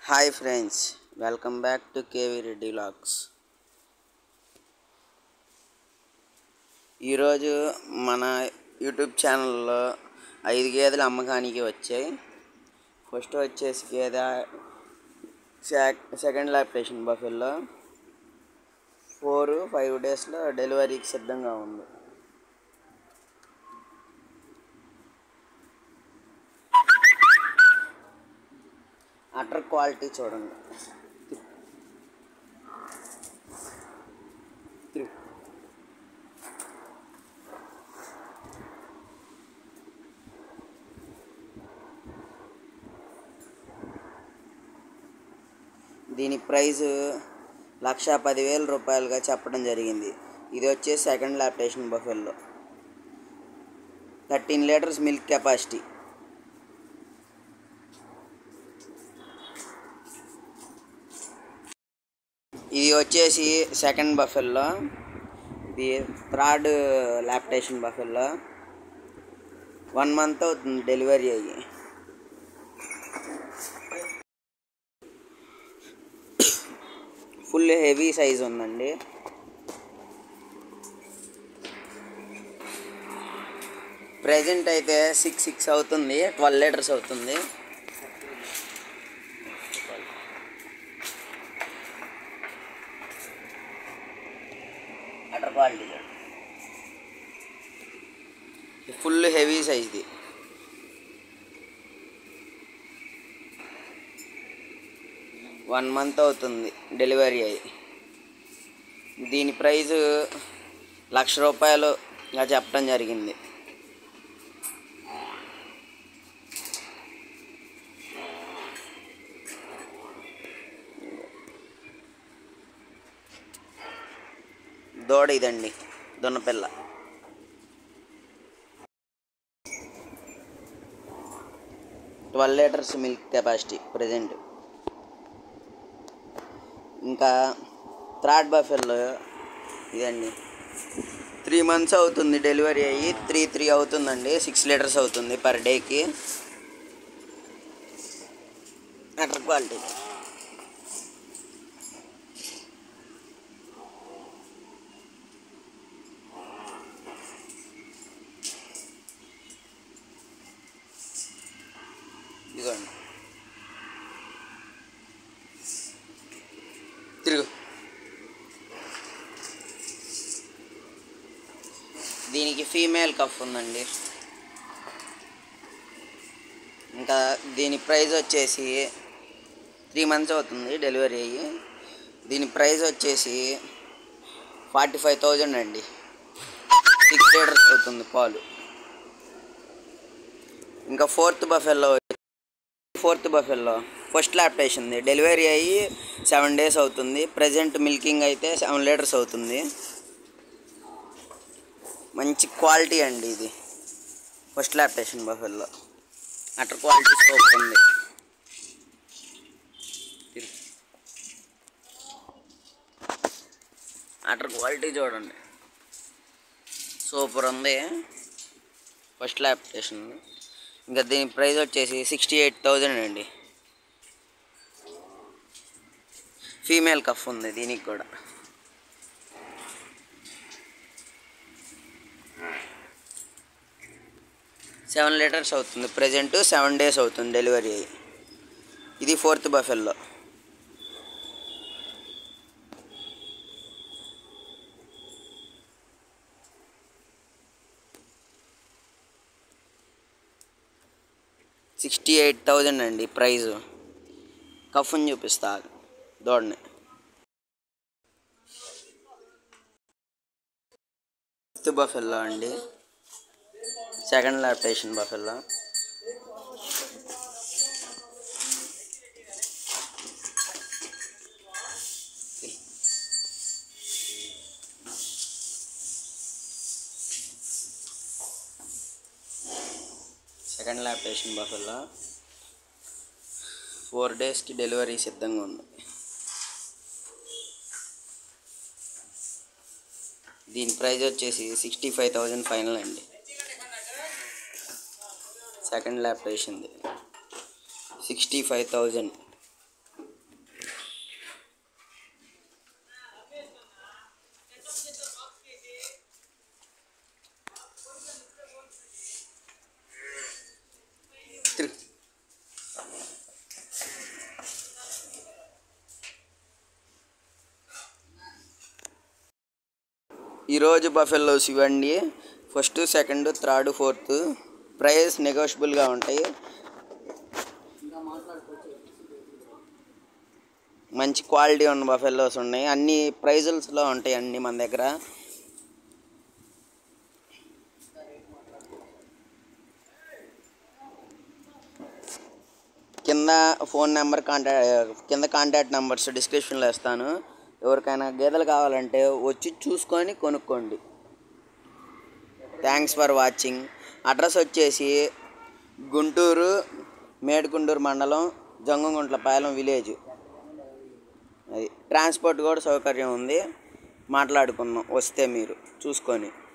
Hi friends welcome back to KV Reddy logs ఈరోజు మన YouTube ఛానల్లో ఐదు గేదెలు అమ్మకానికి వచ్చాయి ఫస్ట్ వచ్చేసి గేదె sec second lactation buffalo four five డేస్లో డెలివరీకి సిద్ధంగా ఉంది అటర్ క్వాలిటీ చూడండి తిరుగు. దీని ప్రైస్ లక్ష పదివేల రూపాయలుగా చెప్పడం జరిగింది ఇది వచ్చేసి second lactation buffalo thirteen litres milk capacity ఇది వచ్చేసి సెకండ్ బఫెల్లో ఇది third lactation buffalo one month అవుతుంది డెలివరీ అయ్యి ఫుల్ హెవీ సైజ్ ఉందండి ప్రజెంట్ అయితే సిక్స్ సిక్స్ అవుతుంది ట్వెల్వ్ లీటర్స్ అవుతుంది అటర్ క్వాలిటీ ఫుల్ హెవీ సైజ్ది వన్ మంత్ అవుతుంది డెలివరీ అయ్యి దీని ప్రైస్ లక్ష రూపాయలుగా చెప్పడం జరిగింది దూడ ఇదండి దున్నపిల్ల twelve litres milk capacity present ఇంకా థర్డ్ బఫెల్లో ఇదండి త్రీ మంత్స్ అవుతుంది డెలివరీ అయ్యి త్రీ త్రీ అవుతుందండి సిక్స్ లీటర్స్ అవుతుంది పర్ డేకి అటర్ క్వాలిటీ ఇదిగోండి తిరుగు దీనికి ఫీమేల్ కఫ్ ఉందండి ఇంకా దీని ప్రైస్ వచ్చేసి త్రీ మంత్స్ అవుతుంది డెలివరీ అయ్యి దీని ప్రైస్ వచ్చేసి ఫార్టీ ఫైవ్ థౌజండ్ అండి సిక్స్ లీటర్స్ అవుతుంది పాలు ఇంకా fourth buffalo fourth buffalo first lactation ఉంది డెలివరీ అయ్యి సెవెన్ డేస్ అవుతుంది ప్రజెంట్ మిల్కింగ్ అయితే సెవెన్ లీటర్స్ అవుతుంది మంచి క్వాలిటీ అండి ఇది first lactation buffalo udder quality super ఉంది అటర్ క్వాలిటీ చూడండి సూపర్ ఉంది ఫస్ట్ లాప్టేషన్ ఇంకా దీని ప్రైస్ వచ్చేసి సిక్స్టీ ఎయిట్ థౌజండ్ అండి ఫీమేల్ కఫ్ ఉంది దీనికి కూడా సెవెన్ లీటర్స్ అవుతుంది ప్రజెంట్ సెవెన్ డేస్ అవుతుంది డెలివరీ అయ్యి ఇది fourth buffalo sixty eight thousand అండి ప్రైజు కఫ్ని చూపిస్తా దోడని ఫిఫ్త్ బఫెల్లో అండి second lactation buffalo second lactation buffalo four డేస్కి డెలివరీ సిద్ధంగా ఉంది దీని ప్రైస్ వచ్చేసి సిక్స్టీ ఫైవ్ థౌజండ్ ఫైనల్ అండి సెకండ్ ల్యాప్టాప్ వేసింది సిక్స్టీ ఫైవ్ థౌజండ్ ఈరోజు బఫెల్లోస్ ఇవ్వండి first second third fourth price నెగోషియబుల్గా ఉంటాయి మంచి క్వాలిటీ ఉన్న బఫెల్లోస్ ఉన్నాయి అన్ని ప్రైజుల్స్లో ఉంటాయి అన్ని మన దగ్గర కింద ఫోన్ నెంబర్ కాంటాక్ట్ కింద కాంటాక్ట్ నెంబర్స్ డిస్క్రిప్షన్లో ఇస్తాను ఎవరికైనా గేదెలు కావాలంటే వచ్చి చూసుకొని కొనుక్కోండి థ్యాంక్స్ ఫర్ వాచింగ్ అడ్రస్ వచ్చేసి గుంటూరు మేడుకుంటూరు మండలం జంగంగుంట్లపాలెం విలేజ్ అది ట్రాన్స్పోర్ట్ కూడా సౌకర్యం ఉంది మాట్లాడుకుందాం వస్తే మీరు చూసుకొని